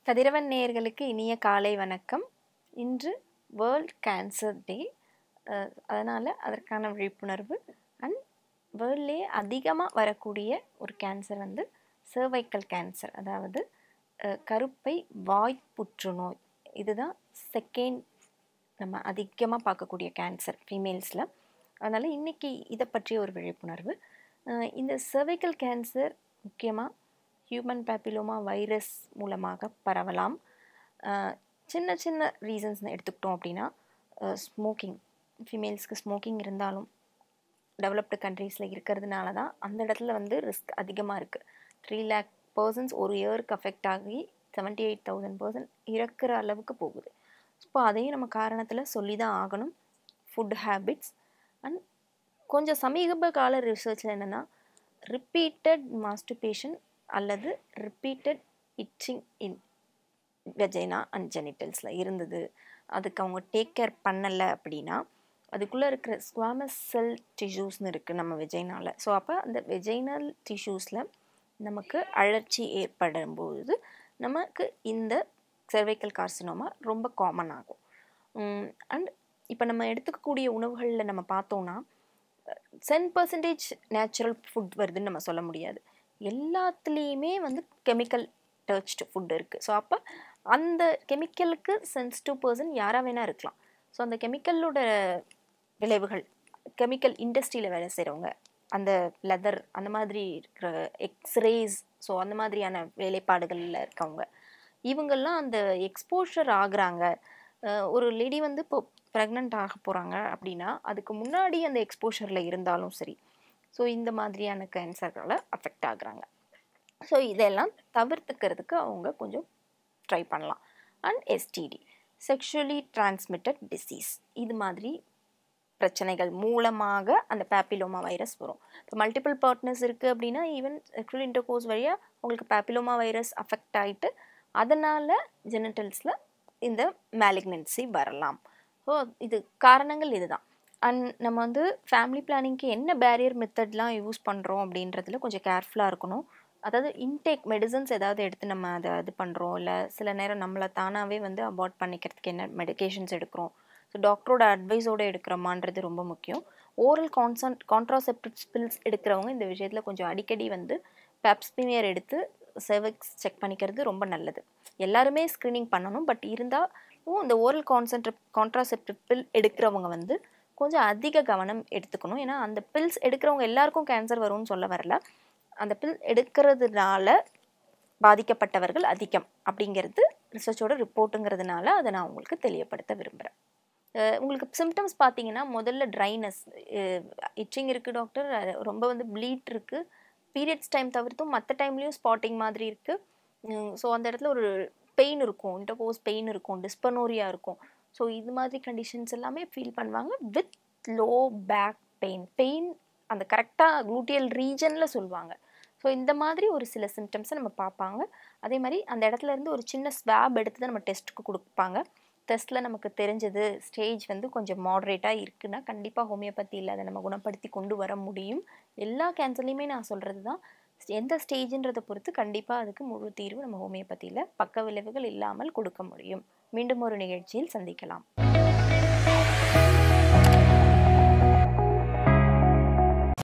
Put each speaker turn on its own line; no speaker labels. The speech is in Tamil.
கதிரவன் நேயர்களுக்கு இனிய காலை வணக்கம் இன்று வேர்ல்ட் கேன்சர் டே அதனால் அதற்கான விழிப்புணர்வு அண்ட் வேர்ல்ட்லேயே அதிகமாக வரக்கூடிய ஒரு கேன்சர் வந்து சர்வைக்கல் கேன்சர் அதாவது அஹ், கருப்பை வாய் புற்றுநோய் இதுதான் செகண்ட் நம்ம அதிகமாக பார்க்கக்கூடிய கேன்சர் ஃபீமேல்ஸில் அதனால் இன்றைக்கி இதை பற்றிய ஒரு விழிப்புணர்வு அஹ், இந்த சர்வைக்கல் கேன்சர் முக்கியமாக ஹியூமன் பேப்பிலோமா வைரஸ் மூலமாக பரவலாம் அஹ், சின்ன சின்ன ரீசன்ஸ் எடுத்துக்கிட்டோம் அப்படின்னா ஸ்மோக்கிங் ஃபீமேல்ஸ்க்கு ஸ்மோக்கிங் இருந்தாலும் டெவலப்டு கண்ட்ரீஸில் இருக்கிறதுனால தான் அந்த இடத்துல வந்து ரிஸ்க் அதிகமாக இருக்குது த்ரீ லேக் பர்சன்ஸ் ஒரு இயருக்கு அஃபெக்ட் ஆகி செவன்ட்டி எயிட் தௌசண்ட் பர்சன்ட் இறக்குற அளவுக்கு போகுது இப்போ அதையும் நம்ம காரணத்தில் சொல்லி தான் ஆகணும் ஃபுட் ஹேபிட்ஸ் அண்ட் கொஞ்சம் சமீப கால ரிசர்ச்சில் என்னென்னா ரிப்பீட்டட் மாஸ்டுபேஷன் அல்லது repeated itching in vagina and ஜெனிட்டல்ஸில் இருந்தது அதுக்கு அவங்க டேக் கேர் பண்ணலை அப்படின்னா அதுக்குள்ளே இருக்கிற ஸ்குவாமஸ் செல் டிஷ்யூஸ்னு இருக்குது நம்ம வெஜைனால ஸோ அப்போ அந்த வெஜைனல் டிஷ்யூஸில் நமக்கு அழற்சி ஏற்படும் பொழுது நமக்கு இந்த cervical கார்சினோமா ரொம்ப காமன் ஆகும் அண்ட் இப்போ நம்ம எடுத்துக்கக்கூடிய உணவுகளில் நம்ம பார்த்தோன்னா சென் பர்சன்டேஜ் நேச்சுரல் ஃபுட் வருதுன்னு நம்ம சொல்ல முடியாது எல்லாத்துலேயுமே வந்து கெமிக்கல் டச்டு ஃபுட் இருக்குது ஸோ அப்போ அந்த கெமிக்கலுக்கு சென்சிட்டிவ் பர்சன் யாராக வேணால் இருக்கலாம் ஸோ அந்த கெமிக்கலோட விளைவுகள் கெமிக்கல் இண்டஸ்ட்ரியில் வேலை செய்கிறவங்க அந்த லெதர் அந்த மாதிரி இருக்கிற எக்ஸ்ரேஸ் ஸோ அந்த மாதிரியான வேலைப்பாடுகளில் இருக்கவங்க இவங்கெல்லாம் அந்த எக்ஸ்போஷர் ஆகுறாங்க அஹ் ஒரு லேடி வந்து இப்போ ப்ரெக்னென்ட் ஆக போகிறாங்க அப்படின்னா அதுக்கு முன்னாடி அந்த எக்ஸ்போஷரில் இருந்தாலும் சரி ஸோ இந்த மாதிரியான கேன்சர்களால் அஃபெக்ட் ஆகுறாங்க ஸோ இதெல்லாம் தவிர்த்துக்கிறதுக்கு அவங்க கொஞ்சம் ட்ரை பண்ணலாம் and STD sexually transmitted disease இது மாதிரி பிரச்சனைகள் மூலமாக அந்த பேப்பிலோமா வைரஸ் வரும் இப்போ மல்டிபிள் பார்ட்னர்ஸ் இருக்குது அப்படின்னா ஈவன் செக்ஷுவல் இன்டர்கோர்ஸ் வழியாக உங்களுக்கு பேப்பிலோமா வைரஸ் அஃபெக்ட் ஆகிட்டு அதனால் ஜெனட்டல்ஸில் இந்த மேலிக்னன்சி வரலாம் ஸோ இது காரணங்கள் இதுதான் அண்ட் நம்ம வந்து ஃபேமிலி பிளானிங்க்கு என்ன பேரியர் மெத்தட்லாம் யூஸ் பண்ணுறோம் அப்படின்றதுல கொஞ்சம் கேர்ஃபுல்லாக இருக்கணும் அதாவது இன்டேக் மெடிசன்ஸ் ஏதாவது எடுத்து நம்ம அதை இது பண்ணுறோம் இல்லை சில நேரம் நம்மளை தானாகவே வந்து அபார்ட் பண்ணிக்கிறதுக்கு என்ன மெடிகேஷன்ஸ் எடுக்கிறோம் ஸோ டாக்டரோட அட்வைஸோடு எடுக்கிறோமான்றது ரொம்ப முக்கியம் ஓரல் கான்சன்ட் கான்ட்ராசெப்டிவ் பில்ஸ் எடுக்கிறவங்க இந்த விஷயத்தில் கொஞ்சம் அடிக்கடி வந்து பேப்ஸ்பீமியர் எடுத்து செர்விக்ஸ் செக் பண்ணிக்கிறது ரொம்ப நல்லது எல்லாருமே ஸ்க்ரீனிங் பண்ணணும் பட் இருந்தாலும் இந்த ஓரல் கான்சன்ட்ர கான்ட்ராசெப்டிவ் பில் எடுக்கிறவங்க வந்து கொஞ்சம் அதிக கவனம் எடுத்துக்கணும் ஏன்னா அந்த பில்ஸ் எடுக்கிறவங்க எல்லாருக்கும் கேன்சர் வரும்னு சொல்ல வரல அந்த பில் எடுக்கிறதுனால பாதிக்கப்பட்டவர்கள் அதிகம் அப்படிங்கிறது ரிசர்ச்சோட ரிப்போர்ட்டுங்கிறதுனால அதை நான் உங்களுக்கு தெளிவுபடுத்த விரும்புகிறேன் அஹ் உங்களுக்கு சிம்டம்ஸ் பார்த்தீங்கன்னா முதல்ல ட்ரைனஸ் இச்சிங் இருக்குது டாக்டர் ரொம்ப வந்து ப்ளீட் இருக்குது பீரியட்ஸ் டைம் தவிர்த்தும் மற்ற டைம்லேயும் ஸ்பாட்டிங் மாதிரி இருக்குது ஸோ அந்த இடத்துல ஒரு பெயின் இருக்கும் இன்டர்கோஸ் பெயின் இருக்கும் டிஸ்பனோரியா இருக்கும் ஸோ இது மாதிரி கண்டிஷன்ஸ் எல்லாமே ஃபீல் பண்ணுவாங்க with low back pain pain அந்த கரெக்டாக குளூட்டியல் ரீஜனில் சொல்லுவாங்க ஸோ இந்த மாதிரி ஒரு சில சிம்டம்ஸை நம்ம பார்ப்பாங்க அதே மாதிரி அந்த இடத்துல இருந்து ஒரு சின்ன ஸ்வாப் எடுத்து தான் நம்ம டெஸ்ட்டுக்கு கொடுப்பாங்க டெஸ்ட்டில் நமக்கு தெரிஞ்சது ஸ்டேஜ் வந்து கொஞ்சம் மாட்ரேட்டாக இருக்குன்னா கண்டிப்பாக ஹோமியோபதியில் அதை நம்ம குணப்படுத்தி கொண்டு வர முடியும் எல்லா கேன்சர்லையுமே நான் சொல்கிறது தான் எந்த ஸ்டேஜ்ன்றதை பொறுத்து கண்டிப்பாக அதுக்கு முழு தீர்வு நம்ம ஹோமியோபதியில் பக்க விளைவுகள் இல்லாமல் கொடுக்க முடியும் மீண்டும் ஒரு நிகழ்ச்சியில் சந்திக்கலாம்